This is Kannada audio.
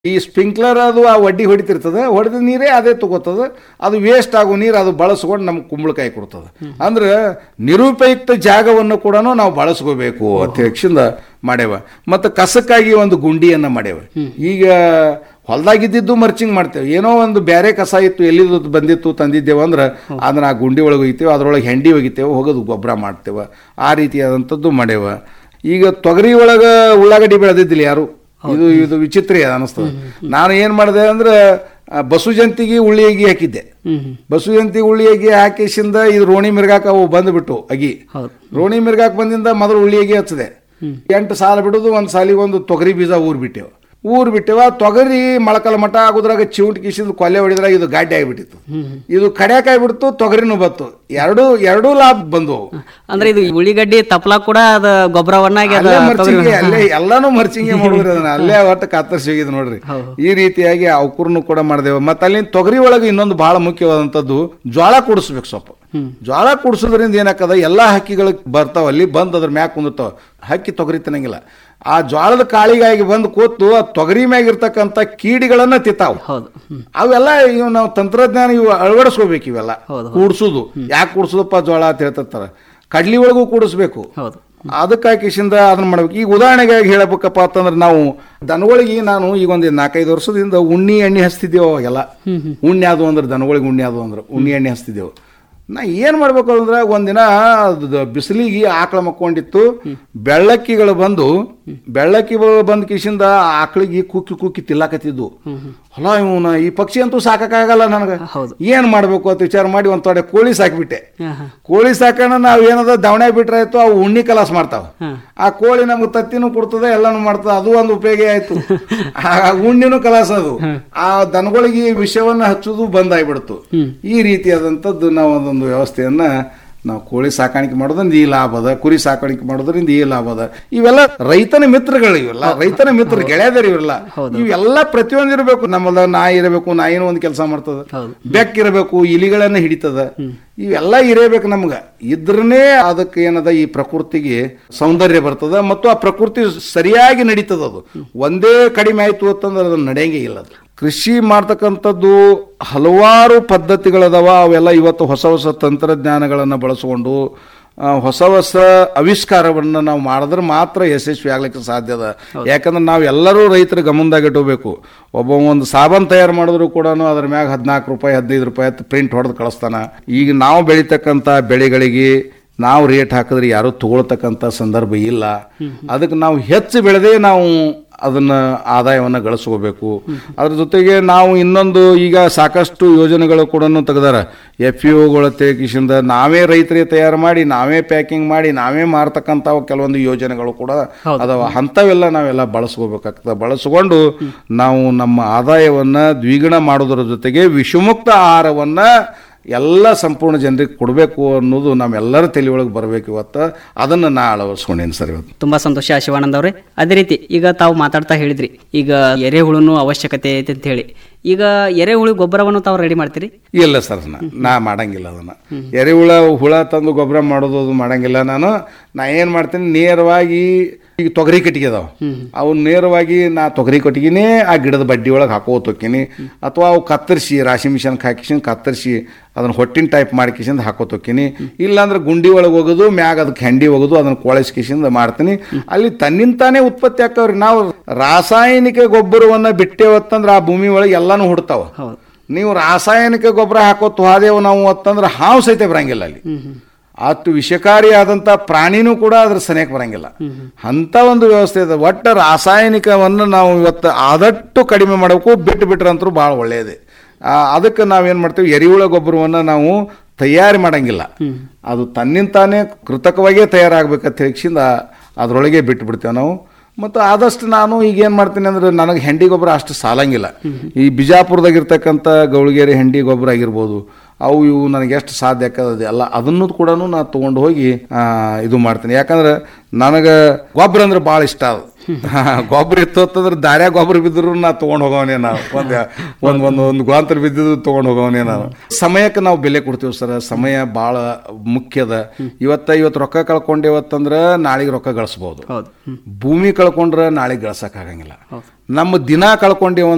ಈ ಸ್ಪ್ರಿಂಕ್ಲರ್ ಅದು ಆ ವಡ್ಡಿ ಹೊಡಿತಿರ್ತದೆ ಹೊಡೆದ ನೀರೇ ಅದೇ ತಗೋತದ ಅದು ವೇಸ್ಟ್ ಆಗೋ ನೀರು ಅದು ಬಳಸ್ಕೊಂಡು ನಮ್ಗೆ ಕುಂಬಳಕಾಯಿ ಕೊಡ್ತದೆ ಅಂದ್ರೆ ನಿರುಪಯುಕ್ತ ಜಾಗವನ್ನು ಕೂಡ ನಾವು ಬಳಸ್ಕೋಬೇಕು ಅಂತ ಹೇಳಿಂದ ಮಾಡ್ಯಾವ ಮತ್ತು ಕಸಕ್ಕಾಗಿ ಒಂದು ಗುಂಡಿಯನ್ನ ಮಾಡ್ಯಾವ ಈಗ ಹೊಲ್ದಾಗಿದ್ದಿದ್ದು ಮರ್ಚಿಂಗ್ ಮಾಡ್ತೇವೆ ಏನೋ ಒಂದು ಬೇರೆ ಕಸ ಇತ್ತು ಎಲ್ಲಿದ್ದು ಬಂದಿತ್ತು ತಂದಿದ್ದೇವೆ ಅಂದ್ರೆ ಅದನ್ನ ಆ ಗುಂಡಿ ಒಳಗೆ ಒಗಿತೇವೆ ಅದ್ರೊಳಗೆ ಹೆಂಡಿ ಒಗಿತೇವೆ ಹೋಗೋದು ಗೊಬ್ಬರ ಮಾಡ್ತೇವೆ ಆ ರೀತಿಯಾದಂಥದ್ದು ಮಾಡ್ಯಾವ ಈಗ ತೊಗರಿ ಒಳಗೆ ಉಳ್ಳಾಗಡ್ಡಿ ಬೆಳೆದಿದ್ದಿಲ್ಲ ಯಾರು ಇದು ಇದು ವಿಚಿತ್ರ ಅನಿಸ್ತದೆ ನಾನು ಏನು ಮಾಡಿದೆ ಅಂದ್ರೆ ಆ, ಬಸು ಜಂತಿಗೆ ಉಳ್ಳಿ ಅಗಿ ಹಾಕಿದ್ದೆ ಬಸು ಜಂತಿ ಉಳ್ಳಿ ಅಗಿ ಹಾಕಿಸಿಂದ ಇದು ರೋಣಿ ಮಿರ್ಗಾಕ ಅವು ಬಂದ್ಬಿಟ್ಟು ಅಗಿ ಹೌದು ರೋಣಿ ಮಿರ್ಗಾಕ್ ಬಂದಿಂದ ಮೊದಲು ಉಳ್ಳಿ ಅಗಿ ಹಚ್ಚದೆ ಎಂಟು ಸಾಲ ಬಿಡೋದು ಒಂದು ಸಾಲಿಗೆ ಒಂದು ತೊಗರಿ ಬೀಜ ಊರ್ ಬಿಟ್ಟೆವು ಊರ್ ಬಿಟ್ಟೆವ ತೊಗರಿ ಮೊಳಕಲ ಮಠ ಆಗೋದ್ರಾಗ ಚಿವುಟ್ ಕಿಸಿದ್ ಕೊಲ್ಲೆ ಹೊಡಿದ್ರಾಗ ಇದು ಗಾಡಿ ಆಗಿಬಿಟ್ಟಿತ್ತು ಇದು ಕಡ್ಯಾಕಾಯಿ ಬಿಡ್ತು ತೊಗರಿನೂ ಬತ್ತು ಎರಡು ಎರಡೂ ಲಾಭ ಬಂದವು ಅಂದ್ರೆ ಇದು ಉಳ್ಳಿಗಡ್ಡಿ ತಪ್ಪಲ ಕೂಡ ಅದ ಗೊಬ್ಬರವನ್ನಾಗಿ ಅದ ಅಲ್ಲೇ ಮರ್ಚಿಂಗೆ ಅಲ್ಲೇ ಎಲ್ಲಾನು ಮರ್ಚಿಂಗೆ ಮಾಡಿದ್ರಿ ಅದನ್ನ ಅಲ್ಲೇ ಒಟ್ಟು ಕಾತರ್ಸಿ ಹೋಗಿದ್ ನೋಡ್ರಿ ಈ ರೀತಿಯಾಗಿ ಅವಕೂರ್ನು ಕೂಡ ಮಾಡಿದೆವು ಮತ್ತೆ ಅಲ್ಲಿ ತೊಗರಿ ಒಳಗೆ ಇನ್ನೊಂದು ಬಹಳ ಮುಖ್ಯವಾದಂತದ್ದು ಜ್ವಾಳ ಕುಡಿಸ್ಬೇಕು ಸ್ವಲ್ಪ ಜ್ವಾಳ ಕುಡಿಸೋದ್ರಿಂದ ಏನಾಕದ ಎಲ್ಲಾ ಹಕ್ಕಿಗಳು ಬರ್ತಾವ ಅಲ್ಲಿ ಬಂದ್ ಅದ್ರ ಮ್ಯಾಕ್ ಕುಂದಿರ್ತಾವ ಹಕ್ಕಿ ತೊಗರಿ ತಿನ್ನಂಗಿಲ್ಲ ಆ ಜ್ವಾಳದ ಕಾಳಿಗಾಗಿ ಬಂದು ಕೂತು ಆ ತೊಗರಿ ಮ್ಯಾಗ ಇರ್ತಕ್ಕಂಥ ಕೀಡಿಗಳನ್ನ ತಿತ್ತಾವ ಹೌದು ಹ್ಮ್. ಅವೆಲ್ಲ ಇವು ನಾವು ತಂತ್ರಜ್ಞಾನ ಇವು ಅಳವಡಿಸ್ಕೋಬೇಕು ಇವೆಲ್ಲ ಹೌದು, ಕೂಡ್ಸುದು ಯಾಕೆ ಕೂಡ್ಸುದಪ್ಪ ಜ್ವಾಳ ಅಂತ ಹೇಳ್ತಿರ್ತಾರ ಕಡ್ಲಿ ಒಳಗೂ ಕೂಡಿಸ್ಬೇಕು ಹೌದು ಅದಕ್ಕಾಗಿ ಕಿಶಿಂದ ಅದನ್ನ ಮಾಡ್ಬೇಕು ಈಗ ಉದಾಹರಣೆಗಾಗಿ ಹೇಳಬೇಕಪ್ಪ ಅಂತಂದ್ರೆ ನಾವು ದನಗಳಿಗೆ ನಾನು ಈಗ ಒಂದು ನಾಲ್ಕೈದು ವರ್ಷದಿಂದ ಉಣ್ಣಿ ಎಣ್ಣೆ ಹಚ್ತಿದ್ದೇವೆ ಅವಾಗೆಲ್ಲ ಉಣ್ಣೆ ಅದು ಅಂದ್ರೆ ದನಗಳಿಗೆ ಉಣ್ಣೆ ಅದು ಅಂದ್ರೆ ಉಣ್ಣಿ ಎಣ್ಣೆ ಹಚ್ತಿದ್ದೆವು ನಾ ಏನು ಮಾಡ್ಬೇಕು ಅಂದ್ರೆ ಒಂದಿನ ಅದು ಬಿಸಿಲಿಗೆ ಆಕಳ ಮಕ್ಕೊಂಡಿತ್ತು ಬೆಳ್ಳಕ್ಕಿಗಳು ಬಂದು ಬೆಳ್ಳಕ್ಕಿಗಳು ಬಂದು ಕಿಶಿಂದ ಆಕಳಿಗೆ ಕುಕ್ಕಿ ಕುಕ್ಕಿ ತಿಲ್ಲಾಕತ್ತಿದ್ದು ಹೊಲ ಇವನ ಈ ಪಕ್ಷಿ ಅಂತೂ ಸಾಕಾಗಲ್ಲ ನನಗೆ ಹೌದು. ಏನು ಮಾಡಬೇಕು ಅಂತ ವಿಚಾರ ಮಾಡಿ ಒಂದು ತೊಡೆ ಕೋಳಿ ಸಾಕಿಬಿಟ್ಟೆ ಹಾ, ಹಾ. ಕೋಳಿ ಸಾಕೋಣ ನಾವು ಏನದ ದವಣೆ ಬಿಟ್ರೆ ಆಯ್ತು ಅವು ಉಣ್ಣಿ ಕಲಾಸ ಮಾಡ್ತಾವ ಹಾ. ಆ ಕೋಳಿ ನಮ್ಗೆ ತತ್ತಿನೂ ಕೊಡ್ತದೆ ಎಲ್ಲಾನು ಮಾಡ್ತದೆ ಅದು ಒಂದು ಉಪಯೋಗ ಆಯ್ತು ಆ ಉಣ್ಣಿನೂ ಕಲಾಸ ಅದು ಆ ದನಗಳಿಗೆ ವಿಷವನ್ನ ಹಚ್ಚುದು ಬಂದಾಗ್ಬಿಡ್ತು ಈ ರೀತಿಯಾದಂಥದ್ದು ನಾವು ಅದೊಂದು ವ್ಯವಸ್ಥೆಯನ್ನ ನಾವು ಕೋಳಿ ಸಾಕಾಣಿಕೆ ಮಾಡೋದ್ರಿಂದ ಈ ಲಾಭ ಅದ ಕುರಿ ಸಾಕಾಣಿಕೆ ಮಾಡೋದ್ರಿಂದ ಈ ಲಾಭ ಅದ ಇವೆಲ್ಲ ರೈತನ ಮಿತ್ರಗಳು ಇವೆಲ್ಲ ರೈತನ ಮಿತ್ರ ಗೆಳೆಯದರು ಇವೆಲ್ಲ ಇವೆಲ್ಲ ಪ್ರತಿಯೊಂದು ಇರಬೇಕು ನಮ್ಮದ ನಾಯಿ ಇರಬೇಕು ನಾಯಿನೂ ಒಂದು ಕೆಲಸ ಮಾಡ್ತದ ಹೌದು. ಬೆಕ್ಕ ಇರಬೇಕು ಇಲಿಗಳನ್ನ ಹಿಡಿತದ ಇವೆಲ್ಲ ಇರಬೇಕು ನಮ್ಗ ಇದ್ರನೇ ಅದಕ್ಕೆ ಏನದ ಈ ಪ್ರಕೃತಿಗೆ ಸೌಂದರ್ಯ ಬರ್ತದ ಮತ್ತು ಆ ಪ್ರಕೃತಿ ಸರಿಯಾಗಿ ನಡೀತದ ಅದು ಒಂದೇ ಕಡಿಮೆ ಆಯ್ತು ಅಂತಂದ್ರೆ ಅದು ನಡೆಯಂಗೆ ಇಲ್ಲ ಅದು ಕೃಷಿ ಮಾಡ್ತಕ್ಕಂಥದ್ದು ಹಲವಾರು ಪದ್ಧತಿಗಳದಾವ ಅವೆಲ್ಲ ಇವತ್ತು ಹೊಸ ಹೊಸ ತಂತ್ರಜ್ಞಾನಗಳನ್ನು ಬಳಸಿಕೊಂಡು ಆ, ಹೊಸ ಹೊಸ ಆವಿಷ್ಕಾರವನ್ನು ನಾವು ಮಾಡಿದ್ರೆ ಮಾತ್ರ ಯಶಸ್ವಿ ಆಗ್ಲಿಕ್ಕೆ ಸಾಧ್ಯ ಅದ ಯಾಕಂದ್ರೆ ನಾವು ಎಲ್ಲರೂ ರೈತರ ಗಮನದಾಗ ಇಟ್ಕೋಬೇಕು ಒಬ್ಬ ಒಂದು ಸಾಬನ್ ತಯಾರು ಮಾಡಿದ್ರು ಕೂಡ ಅದ್ರ ಮ್ಯಾಗ ಹದಿನಾಲ್ಕು ರೂಪಾಯಿ ಹದಿನೈದು ರೂಪಾಯಿ ಪ್ರಿಂಟ್ ಹೊಡೆದು ಕಳಿಸ್ತಾನ ಈಗ ನಾವು ಬೆಳಿತಕ್ಕಂಥ ಬೆಳೆಗಳಿಗೆ ನಾವು ರೇಟ್ ಹಾಕಿದ್ರೆ ಯಾರೂ ತಗೊಳ್ತಕ್ಕಂಥ ಸಂದರ್ಭ ಇಲ್ಲ ಅದಕ್ಕೆ ನಾವು ಹೆಚ್ಚು ಬೆಳೆದೇ ನಾವು ಅದನ್ನ ಆದಾಯವನ್ನು ಗಳಿಸ್ಕೋಬೇಕು ಅದ್ರ ಜೊತೆಗೆ ನಾವು ಇನ್ನೊಂದು ಈಗ ಸಾಕಷ್ಟು ಯೋಜನೆಗಳು ಕೂಡ ತೆಗೆದಾರ ಎಫ್ ಇ ಒಗಳ ತೆಗಿಸಿಂದ ನಾವೇ ರೈತರಿಗೆ ತಯಾರು ಮಾಡಿ ನಾವೇ ಪ್ಯಾಕಿಂಗ್ ಮಾಡಿ ನಾವೇ ಮಾರ್ತಕ್ಕಂಥ ಕೆಲವೊಂದು ಯೋಜನೆಗಳು ಕೂಡ ಅದಾವ ಅಂಥವೆಲ್ಲ ನಾವೆಲ್ಲ ಬಳಸ್ಕೋಬೇಕಾಗ್ತದೆ ಬಳಸ್ಕೊಂಡು ನಾವು ನಮ್ಮ ಆದಾಯವನ್ನ ದ್ವಿಗುಣ ಮಾಡೋದ್ರ ಜೊತೆಗೆ ವಿಷಮುಕ್ತ ಆಹಾರವನ್ನ ಎಲ್ಲ ಸಂಪೂರ್ಣ ಜನರಿಗೆ ಕೊಡಬೇಕು ಅನ್ನೋದು ನಮ್ಮೆಲ್ಲರ ತಲೆಯೊಳಗೆ ಬರಬೇಕು ಇವತ್ತು ಅದನ್ನು ನಾ ಅಳವಡಿಸ್ಕೊಂಡೇನು ಸರ್ ಇವತ್ತು ತುಂಬಾ ಸಂತೋಷ ಶಿವಾನಂದ್ ಅವರೇ ಅದೇ ರೀತಿ ಈಗ ತಾವು ಮಾತಾಡ್ತಾ ಹೇಳಿದ್ರಿ ಈಗ ಎರೆಹುಳುನು ಅವಶ್ಯಕತೆ ಐತೆ ಅಂತ ಹೇಳಿ ಈಗ ಎರೆಹುಳು ಗೊಬ್ಬರವನ್ನು ತಾವು ರೆಡಿ ಮಾಡ್ತೀರಿ ಇಲ್ಲ ಸರ್ ನಾ ನಾ ಮಾಡಂಗಿಲ್ಲ ಅದನ್ನ ಎರೆಹುಳ ಹುಳ ತಂದು ಗೊಬ್ಬರ ಮಾಡೋದು ಅದು ಮಾಡಂಗಿಲ್ಲ ನಾನು ನಾ ಏನು ಮಾಡ್ತೀನಿ ನೇರವಾಗಿ ಈಗ ತೊಗರಿ ಕಟ್ಟಿಗೆ ಅದಾವ ಅವು ನೇರವಾಗಿ ನಾ ತೊಗರಿ ಕಟ್ಟಿಗೆನೇ ಆ ಗಿಡದ ಬಡ್ಡಿ ಒಳಗೆ ಹಾಕೋತ ಹೋಗ್ತೀನಿ ಅಥವಾ ಅವು ಕತ್ತರಿಸಿ ರಾಶಿ ಮಿಷನ್ಗೆ ಹಾಕಿಸಿಂದ ಕತ್ತರಿಸಿ ಅದನ್ನ ಹೊಟ್ಟಿನ ಟೈಪ್ ಮಾಡ್ಕಿಸಿಂದ ಹಾಕೋತ ಹೋಗ್ತೀನಿ ಇಲ್ಲಾಂದ್ರೆ ಗುಂಡಿ ಒಳಗೆ ಹೋಗೋದು ಮ್ಯಾಗ ಅದಕ್ಕೆ ಹೆಂಡಿ ಹೋಗೋದು ಅದನ್ನ ಕೊಳಸ್ಕಿಸಿಂದ ಮಾಡ್ತೀನಿ ಅಲ್ಲಿ ತನ್ನಿಂತಾನೇ ಉತ್ಪತ್ತಿ ಆಕ್ಕವ್ರಿ ನಾವು ರಾಸಾಯನಿಕ ಗೊಬ್ಬರವನ್ನ ಬಿಟ್ಟೇವತ್ತಂದ್ರೆ ಆ ಭೂಮಿ ಒಳಗೆ ಎಲ್ಲಾನು ಹುಡ್ತಾವ ಹೌದು ನೀವು ರಾಸಾಯನಿಕ ಗೊಬ್ಬರ ಹಾಕೋತ್ ಹೋದೆವು ನಾವು ಅಂತಂದ್ರೆ ಹಾವು ಸಹಿತ ಬರಂಗಿಲ್ಲ ಅಲ್ಲಿ ಅಷ್ಟು ವಿಷಕಾರಿಯಾದಂಥ ಪ್ರಾಣಿನೂ ಕೂಡ ಅದ್ರ ಸನಿಯಕ್ಕೆ ಬರಂಗಿಲ್ಲ ಅಂತ ಒಂದು ವ್ಯವಸ್ಥೆ ಇದೆ ಒಟ್ಟು ರಾಸಾಯನಿಕವನ್ನು ನಾವು ಇವತ್ತು ಆದಷ್ಟು ಕಡಿಮೆ ಮಾಡಬೇಕು ಬಿಟ್ಟು ಬಿಟ್ರಂತರೂ ಭಾಳ ಒಳ್ಳೆಯದೇ ಆ, ಅದಕ್ಕೆ ನಾವೇನು ಮಾಡ್ತೀವಿ ಎರಿಹುಳ ಗೊಬ್ಬರವನ್ನು ನಾವು ತಯಾರಿ ಮಾಡಂಗಿಲ್ಲ ಅದು ತನ್ನಿಂತಾನೇ ಕೃತಕವಾಗೇ ತಯಾರಾಗಬೇಕಂತ ಹೇಳಿಸಿಂದ ಅದರೊಳಗೆ ಬಿಟ್ಟು ಬಿಡ್ತೇವೆ ನಾವು ಮತ್ತು ಆದಷ್ಟು ನಾನು ಈಗ ಏನು ಮಾಡ್ತೀನಿ ಅಂದ್ರೆ ನನಗೆ ಹೆಂಡಿ ಗೊಬ್ಬರ ಅಷ್ಟು ಸಾಲಂಗಿಲ್ಲ ಈ ಬಿಜಾಪುರದಾಗಿರ್ತಕ್ಕಂಥ ಗೌಳಿಗೆರೆ ಹೆಂಡಿ ಗೊಬ್ಬರ ಆಗಿರ್ಬೋದು ಅವು ಇವು ನನಗೆ ಎಷ್ಟು ಸಾಧ್ಯ ಆಗ್ತದೆ ಎಲ್ಲ ಅದನ್ನು ಕೂಡ ನಾ ತೊಗೊಂಡು ಹೋಗಿ ಆ, ಇದು ಮಾಡ್ತೀನಿ ಯಾಕಂದ್ರೆ ನನಗೆ ಗೊಬ್ಬರ ಅಂದ್ರೆ ಭಾಳ ಇಷ್ಟ ಅದು ಗೊಬ್ಬರ ಇತ್ತು ಅಂತಂದ್ರೆ ದಾರ್ಯಾಗ ಗೊಬ್ಬರ ಬಿದ್ದರೂ ನಾ ತೊಗೊಂಡು ಹೋಗೋವನೇ ನಾವು ಒಂದು ಒಂದು ಒಂದು ಒಂದು ಗೋಂತರ ಬಿದ್ದಿದ್ದು ತೊಗೊಂಡು ಹೋಗೋವನೇ ನಾವು ಸಮಯಕ್ಕೆ ನಾವು ಬೆಲೆ ಕೊಡ್ತೀವಿ ಸರ್ ಸಮಯ ಭಾಳ ಮುಖ್ಯದ ಇವತ್ತ ಇವತ್ತು ರೊಕ್ಕ ಕಳ್ಕೊಂಡೇವತ್ತಂದ್ರೆ ನಾಳೆಗೆ ರೊಕ್ಕ ಗಳಿಸ್ಬೋದು ಹೌದು ಭೂಮಿ ಕಳ್ಕೊಂಡ್ರೆ ನಾಳೆ ಗಳಿಸಕ್ಕಾಗಂಗಿಲ್ಲ ನಮ್ಮ ದಿನ ಕಳ್ಕೊಂಡೇವ